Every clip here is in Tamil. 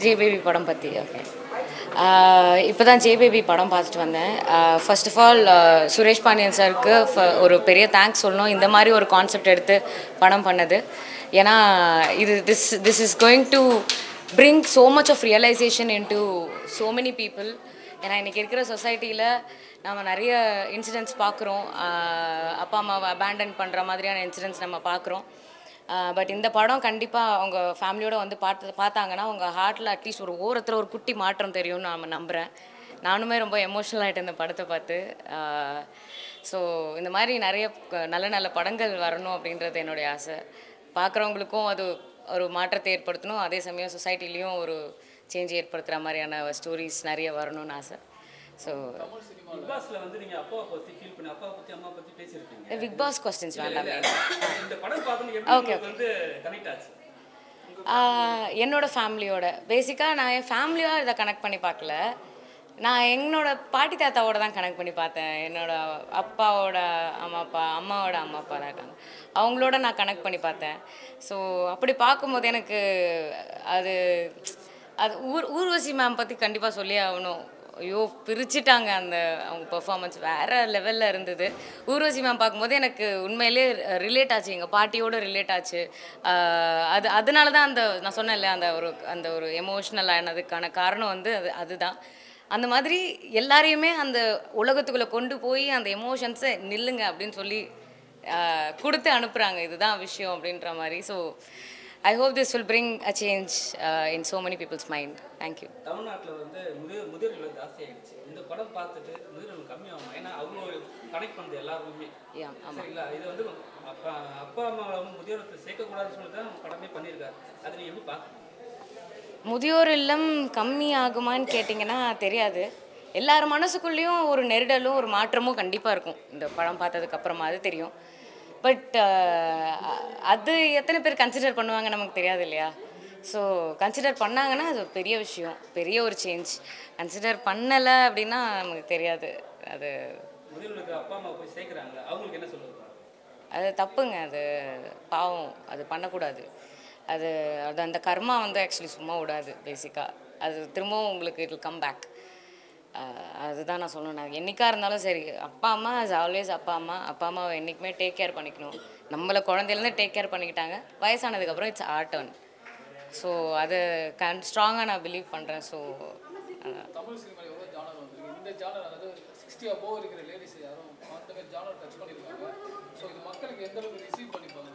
ஜே பேபி படம் பற்றி ஓகே இப்போ தான் ஜே பேபி படம் பார்த்துட்டு வந்தேன் first of all Suresh Pandian சாருக்கு ஒரு பெரிய தேங்க்ஸ் சொல்லணும் இந்த மாதிரி ஒரு கான்செப்ட் எடுத்து படம் பண்ணது ஏன்னா இது this this is going to bring so much of realisation into so many people ஏன்னா இன்றைக்கி இருக்கிற சொசைட்டியில் நம்ம நிறைய இன்சிடென்ட்ஸ் பார்க்குறோம் அப்பா அம்மாவை அபேண்டன் பண்ணுற மாதிரியான இன்சிடென்ட்ஸ் நம்ம பார்க்குறோம் பட் இந்த படம் கண்டிப்பாக அவங்க ஃபேமிலியோட வந்து பார்த்து பார்த்தாங்கன்னா உங்கள் ஹார்ட்டில் அட்லீஸ்ட் ஒரு ஓரத்தில் ஒரு குட்டி மாற்றம் தெரியும்னு நான் நம்புகிறேன் நானுமே ரொம்ப எமோஷ்னல் ஆகிட்டேன் இந்த படத்தை பார்த்து ஸோ இந்த மாதிரி நிறைய க- நல்ல நல்ல படங்கள் வரணும் அப்படின்றது என்னுடைய ஆசை பார்க்குறவங்களுக்கும் அது ஒரு மாற்றத்தை ஏற்படுத்தணும் அதே சமயம் சொசைட்டிலையும் ஒரு சேஞ்ச் ஏற்படுத்துகிற மாதிரியான ஸ்டோரிஸ் நிறைய வரணும்னு ஆசை ஸோ பிக் பாஸ்ல வந்து நீங்க அப்பாவை பத்தி ஃபீல் பண்ணி அப்பாவை பத்தி அம்மா பத்தி பேசியிருக்கீங்க பிக் பாஸ் கொஸ்டின்ஸ் வேண்டாம் இந்த படம் பார்க்கணும் எப்படி உங்களுக்கு வந்து கனெக்ட் ஆச்சு ஆஹ் என்னோட ஃபேமிலியோட பேசிக்காக நான் என் ஃபேமிலியாக இதை கனெக்ட் பண்ணி பார்க்கல நான் என்னோட பாட்டி தாத்தாவோட தான் கனெக்ட் பண்ணி பார்த்தேன் என்னோட அப்பாவோட அம்மா அப்பா அம்மாவோட அம்மா அப்பா தான் இருக்காங்க அவங்களோட நான் கனெக்ட் பண்ணி பார்த்தேன் ஸோ அப்படி பார்க்கும்போது எனக்கு அது அது ஊர் ஊர்வசி மேம் பற்றி கண்டிப்பாக சொல்லி ஆகணும் ஐயோ பிரிச்சுட்டாங்க அந்த அவங்க பெர்ஃபார்மன்ஸ் வேறு லெவலில் இருந்தது ஊர்வசி மேம் பார்க்கும்போது எனக்கு உண்மையிலே ரிலேட் ஆச்சு எங்கள் பாட்டியோட ரிலேட் ஆச்சு ஆஹ் அது அதனால தான் அந்த நான் சொன்னேன்ல அந்த ஒரு அந்த ஒரு எமோஷ்னல் ஆனதுக்கான காரணம் வந்து அது அதுதான் அந்த மாதிரி எல்லாரையுமே அந்த உலகத்துக்குள்ளே கொண்டு போய் அந்த எமோஷன்ஸை நில்லுங்க அப்படின்னு சொல்லி ஆஹ் கொடுத்து அனுப்புகிறாங்க இதுதான் விஷயம் அப்படின்ற மாதிரி so I hope this will bring a change in so many people's mind thank you தமிழ்நாட்டில் வந்து முதிர் முதிர்கள் ஜாஸ்தி ஆயிடுச்சு இந்த படம் பார்த்துட்டு முதிர்கள் கம்மியாகும் ஏன்னா அவ்வளோ கனெக்ட் பண்ணுது எல்லாருமே யா ஆமாம் சரிங்களா இது வந்து அப்பா அப்பா அம்மாவை வந்து முதியோரத்தை சேர்க்கக்கூடாதுன்னு சொல்லி தான் படமே பண்ணியிருக்காரு அதை நீங்க எப்படி பார்க்கணும் முதியோர் இல்லம் கம்மி ஆகுமான்னு கேட்டிங்கன்னா தெரியாது எல்லார் மனசுக்குள்ளேயும் ஒரு நெருடலும் ஒரு மாற்றமும் கண்டிப்பாக இருக்கும் இந்த படம் பார்த்ததுக்கு அப்புறமா அது தெரியும் பட் அது எத்தனை பேர் கன்சிடர் பண்ணுவாங்க நமக்கு தெரியாது இல்லையா ஸோ கன்சிடர் பண்ணாங்கன்னா அது ஒரு பெரிய விஷயம் பெரிய ஒரு சேஞ்ச் கன்சிடர் பண்ணலை அப்படின்னா நமக்கு தெரியாது அது முதியோர்களுக்கு அப்பா அம்மா போய் சேர்க்குறாங்க அவங்களுக்கு என்ன சொல்லுவாங்க அது தப்புங்க அது பாவம் அது பண்ணக்கூடாது அது அது அந்த கர்மா வந்து ஆக்சுவலி சும்மா விடாது பேசிக்காக அது திரும்பவும் உங்களுக்கு இட் கம் பேக் அதுதான் நான் சொல்லணும் நான் என்னைக்கா இருந்தாலும் சரி அப்பா அம்மா இஸ் ஆல்வேஸ் அப்பா அம்மா அப்பா அம்மாவை என்றைக்குமே டேக் கேர் பண்ணிக்கணும் நம்மளை குழந்தையிலேருந்து டேக் கேர் பண்ணிக்கிட்டாங்க வயசானதுக்கப்புறம் இட்ஸ் ஆர் டர்ன் ஸோ அது கன் ஸ்ட்ராங்காக நான் பிலீவ் பண்ணுறேன் ஸோ தமிழ் சினிமாவில் எவ்வளோ ஜானர் வந்திருக்கு இந்த ஜானர் அதாவது சிக்ஸ்டி அபோவ் இருக்கிற லேடிஸ் யாரும் அந்த மாதிரி ஜானர் டச் பண்ணியிருக்காங்க ஸோ இது மக்களுக்கு எந்த அளவுக்கு ரிசீவ் பண்ணிப்பாங்க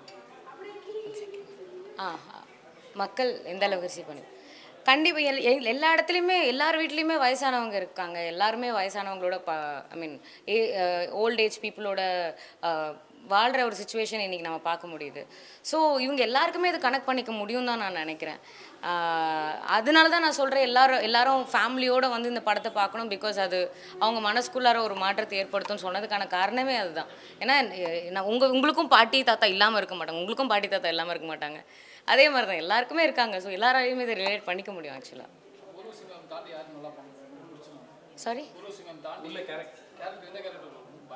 ஆ ஆ. மக்கள் எந்த அளவுக்கு ரிசீவ் பண்ணி கண்டிப்பாக எல் எல்- எல்லா இடத்துலையுமே எல்லார் வீட்லேயுமே வயசானவங்க இருக்காங்க எல்லாருமே வயசானவங்களோட ப ஐ மீன் ஏ ஓல்ட் ஏஜ் பீப்புளோட வாழ்கிற ஒரு சுச்சுவேஷன் இன்றைக்கி நம்ம பார்க்க முடியுது ஸோ இவங்க எல்லாருக்குமே இது கனெக்ட் பண்ணிக்க முடியும் தான் நான் நினைக்கிறேன் ஆஹ் அதனால தான் நான் சொல்கிறேன் எல்லாரும் எல்லாரும் ஃபேமிலியோடு வந்து இந்த படத்தை பார்க்கணும் பிகாஸ் அது அவங்க மனசுக்குள்ளார ஒரு மாற்றத்தை ஏற்படுத்தும்னு சொன்னதுக்கான காரணமே அதுதான் ஏன்னா எ- நான் உங்கள் உங்களுக்கும் பாட்டி தாத்தா இல்லாமல் இருக்க மாட்டாங்க உங்களுக்கும் பாட்டி தாத்தா இல்லாமல் இருக்க மாட்டாங்க அதே மாதிரி தான் எல்லாருக்குமே இருக்காங்க ஸோ எல்லாராலையுமே இதை ரிலேட் பண்ணிக்க முடியும் ஆக்சுவலாக குரு சிங்கம் தாண்டி யார் நல்லா பண்ணுவாங்க சாரி குரு சிங்கம் தாண்டி உள்ள கேரக்டர் கேரக்டர் எந்த கேரக்டர்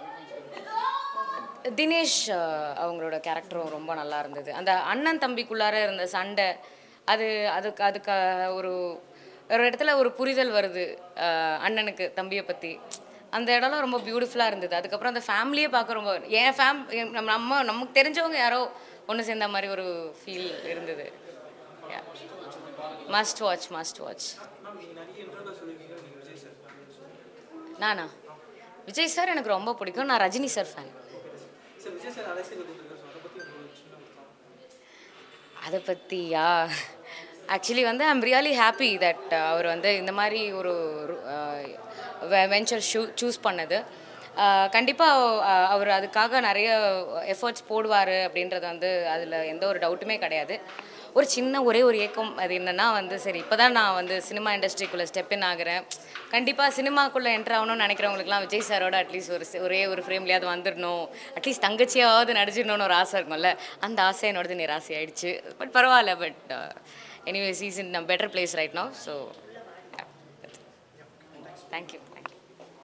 தினேஷ் அஹ், அவங்களோட கேரக்டரும் ரொம்ப நல்லா இருந்தது அந்த அண்ணன் தம்பிக்குள்ளார இருந்த சண்டை அது அதுக்கு அதுக்கு ஒரு ஒரு இடத்துல ஒரு புரிதல் வருது அஹ், அண்ணனுக்கு தம்பியை பற்றி அந்த இடம்லாம் ரொம்ப பியூட்டிஃபுல்லாக இருந்தது அதுக்கப்புறம் அந்த ஃபேமிலியே பார்க்க ரொம்ப என் ஃபேம் என் நம்ம நம்ம நமக்கு தெரிஞ்சவங்க யாரோ ஒன்று சேர்ந்த மாதிரி ஒரு ஃபீல் இருந்தது மஸ்ட் வாட்ச் மஸ்ட் வாட்ச் நானா விஜய் சார் எனக்கு ரொம்ப பிடிக்கும் நான் ரஜினி சார் ஃபேன் அதை பற்றியா ஆக்சுவலி வந்து ஐம் ரியலி ஹாப்பி தட் அவர் வந்து இந்த மாதிரி ஒரு வெஞ்சர் ஷூ சூஸ் பண்ணது கண்டிப்பாக அவர் அதுக்காக நிறைய எஃபர்ட்ஸ் போடுவார் அப்படின்றது வந்து அதில் எந்த ஒரு டவுட்டுமே கிடையாது ஒரு சின்ன ஒரே ஒரு ஏக்கம் அது என்னென்னா வந்து சரி இப்போ தான் நான் வந்து சினிமா இண்டஸ்ட்ரிக்குள்ளே ஸ்டெப் இன் ஆகிறேன் கண்டிப்பாக சினிமாக்குள்ளே என்ட்ரு ஆகணும்னு நினைக்கிறவங்களுக்குலாம் விஜய் சாரோட அட்லீஸ்ட் ஒரு சி- ஒரே ஒரு ஃப்ரேம்லேயாவது வந்துடணும் அட்லீஸ்ட் தங்கச்சியாவது நடிச்சிடணும்னு ஒரு ஆசை இருக்கும்ல அந்த ஆசை என்னோடது நிராசை ஆயிடுச்சு பட் பரவாயில்ல but anyways is in better place right no so thank you